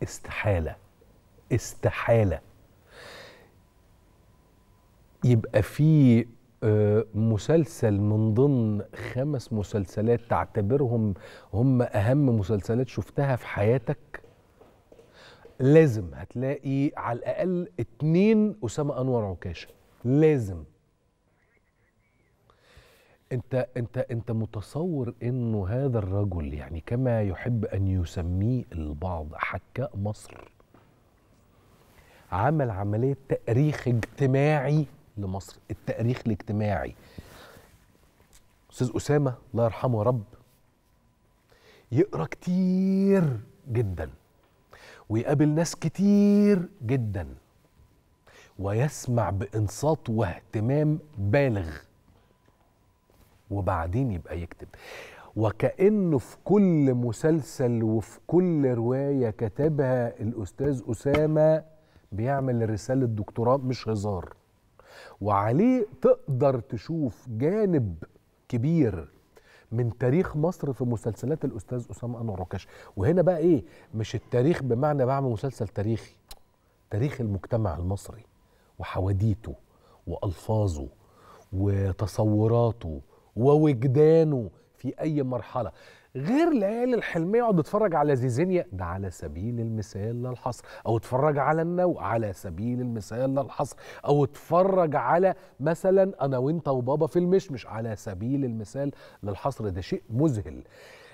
استحاله استحاله يبقى في آه، مسلسل من ضمن خمس مسلسلات تعتبرهم هم اهم مسلسلات شفتها في حياتك لازم هتلاقي على الاقل اتنين اسامه انور عكاشه لازم انت انت انت متصور انه هذا الرجل يعني كما يحب ان يسميه البعض حكاء مصر عمل عمليه تاريخ اجتماعي لمصر التاريخ الاجتماعي استاذ اسامه الله يرحمه يا رب يقرا كتير جدا ويقابل ناس كتير جدا ويسمع بانصات واهتمام بالغ وبعدين يبقى يكتب وكأنه في كل مسلسل وفي كل رواية كتبها الأستاذ أسامة بيعمل رسالة دكتوراه مش هزار وعليه تقدر تشوف جانب كبير من تاريخ مصر في مسلسلات الأستاذ أسامة أنور عكاش وهنا بقى إيه مش التاريخ بمعنى بعمل مسلسل تاريخي تاريخ المجتمع المصري وحواديته وألفاظه وتصوراته ووجدانه في اي مرحله غير العيال الحلميه يقعد يتفرج على زيزينيا ده على سبيل المثال لا الحصر او اتفرج على النو على سبيل المثال لا الحصر او اتفرج على مثلا انا وانت وبابا في المشمش على سبيل المثال للحصر ده شيء مذهل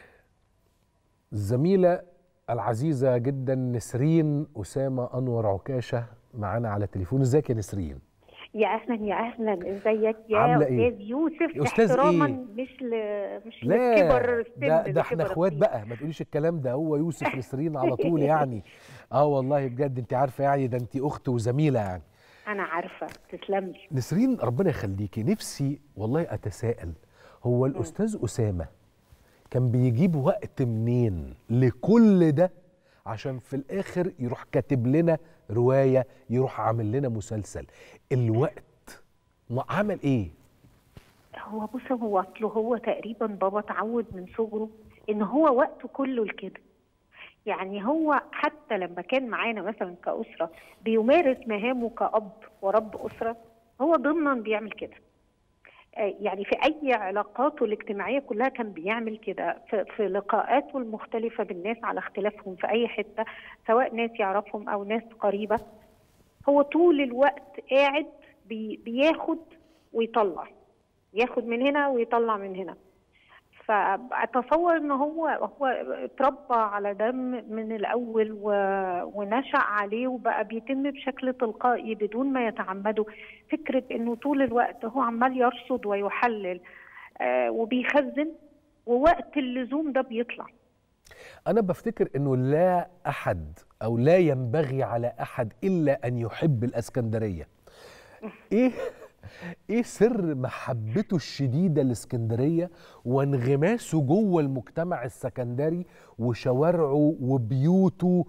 الزميله العزيزه جدا نسرين اسامه انور عكاشه معانا على التليفون ازيك يا نسرين يا اهلا يا اهلا ازيك يا عاملة إيه؟ استاذ يوسف يا أستاذ احتراما إيه؟ مش ل... مش لا لكبر السن ده ده احنا لكبر اخوات السن. بقى ما تقوليش الكلام ده هو يوسف نسرين على طول يعني اه والله بجد انت عارفه يعني ده انت اخت وزميله يعني انا عارفه تسلم لي نسرين ربنا يخليكي نفسي والله اتساءل هو الاستاذ اسامه كان بيجيب وقت منين لكل ده عشان في الاخر يروح كاتب لنا روايه يروح عامل لنا مسلسل الوقت ما عمل ايه هو بص هو اصله هو تقريبا بابا اتعود من صغره ان هو وقته كله لكده يعني هو حتى لما كان معانا مثلا كأسرة بيمارس مهامه كأب ورب أسرة هو ضمنا بيعمل كده آه، يعني في أي علاقاته الاجتماعية كلها كان بيعمل كده في, في لقاءاته المختلفة بالناس على اختلافهم في أي حتة سواء ناس يعرفهم أو ناس قريبة هو طول الوقت قاعد بي بياخد ويطلع ياخد من هنا ويطلع من هنا فاتصور ان هو هو اتربى على ده م- من الاول و... ونشا عليه وبقى بيتم بشكل تلقائي بدون ما يتعمده فكره انه طول الوقت هو عمال يرصد ويحلل آه وبيخزن ووقت اللزوم ده بيطلع أنا بفتكر إنه لا أحد أو لا ينبغي على أحد إلا أن يحب الإسكندرية. إيه إيه سر محبته الشديدة لإسكندرية وانغماسه جوه المجتمع السكندري وشوارعه وبيوته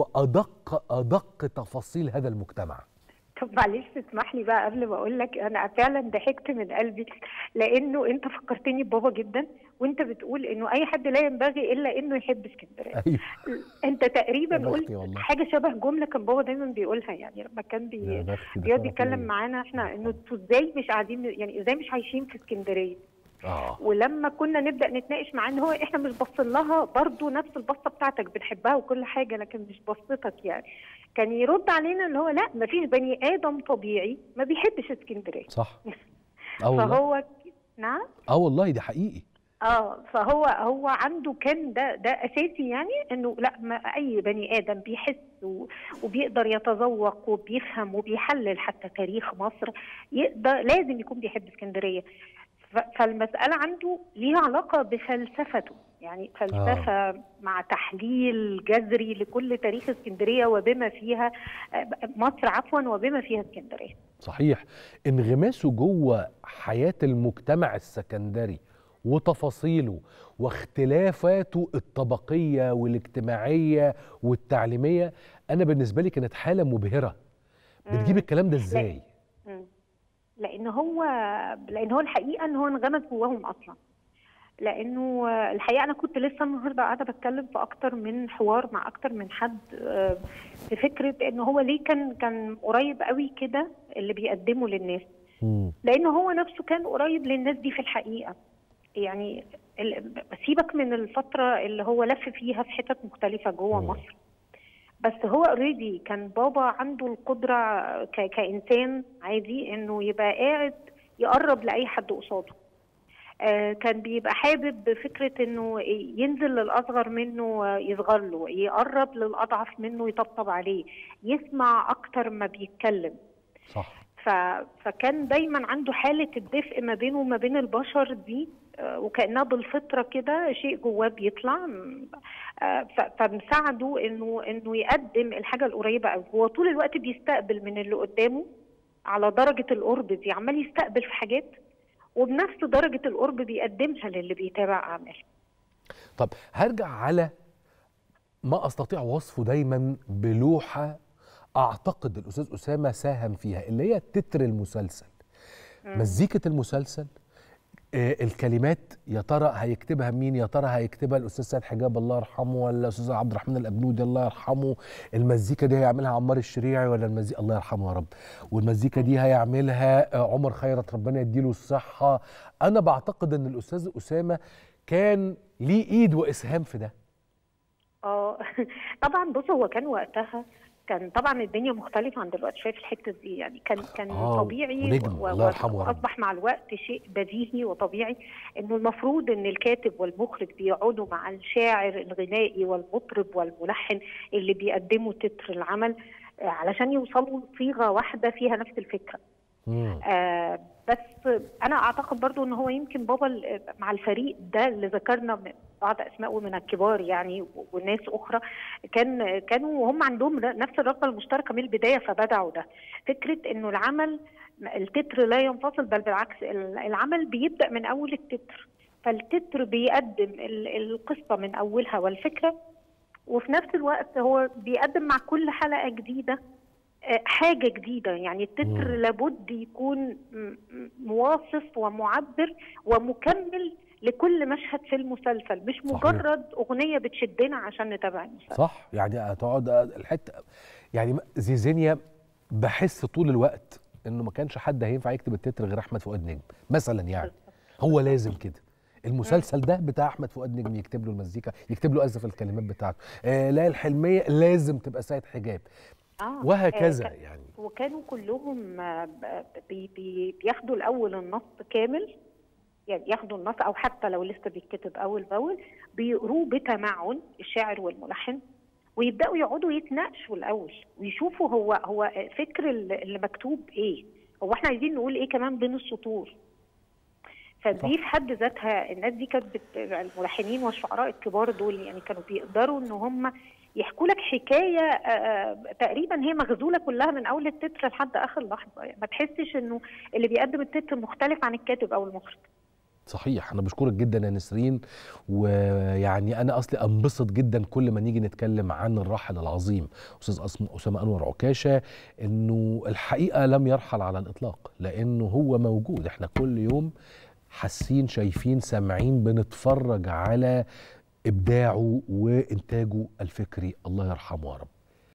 وأدق أدق تفاصيل هذا المجتمع؟ طب معلش تسمح لي بقى قبل ما اقول لك انا فعلا ضحكت من قلبي لانه انت فكرتني ببابا جدا وانت بتقول انه اي حد لا ينبغي الا انه يحب اسكندريه أيوه انت تقريبا يا بختي قلت والله. حاجه شبه جمله كان بابا دايما بيقولها يعني لما كان بي يا بختي ده بيقعد شرف يتكلم ليا. معانا احنا انه انتوا ازاي مش قاعدين يعني ازاي مش عايشين في اسكندريه آه ولما كنا نبدا نتناقش معاه ان هو احنا مش باصين لها برضه نفس البصه بتاعتك بنحبها وكل حاجه لكن مش بصتك يعني كان يرد علينا اللي هو لا ما فيش بني ادم طبيعي ما بيحبش اسكندريه صح اه والله فهو نعم اه والله ده حقيقي اه فهو هو عنده كان ده ده اساسي يعني انه لا ما اي بني ادم بيحس و- وبيقدر يتذوق وبيفهم وبيحلل حتى تاريخ مصر يقدر لازم يكون بيحب اسكندريه ف- فالمساله عنده ليها علاقه بفلسفته يعني فلسفه آه. مع تحليل جذري لكل تاريخ اسكندريه وبما فيها آه، مصر عفوا وبما فيها اسكندريه صحيح انغماسه جوه حياة المجتمع السكندري وتفاصيله واختلافاته الطبقية والاجتماعية والتعليمية أنا بالنسبة لي كانت حالة مبهرة بتجيب مم. الكلام ده إزاي؟ مم. لان هو لان هو الحقيقه ان هو انغمس جواهم اصلا لانه آه، الحقيقه انا كنت لسه النهارده قاعده بتكلم في اكتر من حوار مع اكتر من حد آه، في فكره ان هو ليه كان كان قريب قوي كده اللي بيقدمه للناس مم. لان هو نفسه كان قريب للناس دي في الحقيقه يعني ال- سيبك من الفتره اللي هو لف فيها في حتت مختلفه جوه مم. مصر بس هو اوريدي كان بابا عنده القدره ك- كانسان عادي انه يبقى قاعد يقرب لاي حد قصاده آه، كان بيبقى حابب فكره انه ينزل للاصغر منه آه، يصغر له يقرب للاضعف منه يطبطب عليه يسمع اكتر ما بيتكلم صح ف... فكان دايما عنده حالة الدفء ما بينه وما بين البشر دي آه، وكأنها بالفطرة كده شيء جواه بيطلع م- آه، ف- فمساعده انه انه يقدم الحاجة القريبة قوي هو طول الوقت بيستقبل من اللي قدامه على درجة القرب دي عمال يستقبل في حاجات وبنفس درجة القرب بيقدمها للي بيتابع أعماله طب هرجع على ما استطيع وصفه دايما بلوحه اعتقد الاستاذ اسامه ساهم فيها اللي هي تتر المسلسل مزيكه المسلسل آه الكلمات يا ترى هيكتبها مين يا ترى هيكتبها الاستاذ سيد حجاب الله يرحمه ولا الاستاذ عبد الرحمن الابنودي الله يرحمه المزيكا دي هيعملها عمار الشريعي ولا المزيكا الله يرحمه يا رب والمزيكا دي هيعملها آه عمر خيرت ربنا يديله الصحه انا بعتقد ان الاستاذ اسامه كان ليه ايد واسهام في ده اه طبعا بص هو كان وقتها كان طبعا الدنيا مختلفة عن دلوقتي شايف الحتة دي يعني كان كان آه، طبيعي ونجم، و- الله و- يرحمه يا رب. واصبح مع الوقت شيء بديهي وطبيعي انه المفروض ان الكاتب والمخرج بيقعدوا مع الشاعر الغنائي والمطرب والملحن اللي بيقدموا تتر العمل آه، علشان يوصلوا لصيغة واحدة فيها نفس الفكرة مم. آه بس انا اعتقد برضو ان هو يمكن بابا ال- مع الفريق ده اللي ذكرنا من بعض اسمائه من الكبار يعني و- والناس اخرى كان كانوا هم عندهم ر- نفس الرغبه المشتركه من البدايه فبدعوا ده فكره انه العمل التتر لا ينفصل بل بالعكس ال- العمل بيبدا من اول التتر فالتتر بيقدم ال- القصه من اولها والفكره وفي نفس الوقت هو بيقدم مع كل حلقه جديده آه، حاجه جديده يعني التتر مم. لابد يكون م- م- مواصف ومعبر ومكمل لكل مشهد في المسلسل مش صحيح. مجرد اغنيه بتشدنا عشان نتابع المسلسل صح يعني هتقعد الحته يعني زيزينيا بحس طول الوقت انه ما كانش حد هينفع يكتب التتر غير احمد فؤاد نجم مثلا يعني هو لازم كده المسلسل ده بتاع احمد فؤاد نجم يكتب له المزيكا يكتب له اسف الكلمات بتاعته آه لا الحلميه لازم تبقى سيد حجاب آه. وهكذا آه، كان- يعني وكانوا كلهم آه، ب- بي بي بياخدوا الاول النص كامل يعني ياخدوا النص او حتى لو لسه بيتكتب اول باول بيقروه بتمعن الشاعر والملحن ويبداوا يقعدوا يتناقشوا الاول ويشوفوا هو هو فكر ال- اللي مكتوب ايه هو احنا عايزين نقول ايه كمان بين السطور فدي صح. في حد ذاتها الناس دي كانت بت- الملحنين والشعراء الكبار دول يعني كانوا بيقدروا ان هم يحكوا لك حكايه آه، آه، تقريبا هي مغزوله كلها من اول التتر لحد اخر لحظه يعني ما تحسش انه اللي بيقدم التتر مختلف عن الكاتب او المخرج صحيح انا بشكرك جدا يا نسرين ويعني انا اصلي انبسط جدا كل ما نيجي نتكلم عن الراحل العظيم استاذ أسم- اسامه انور عكاشه انه الحقيقه لم يرحل على الاطلاق لانه هو موجود احنا كل يوم حاسين شايفين سامعين بنتفرج على ابداعه وانتاجه الفكري الله يرحمه يا رب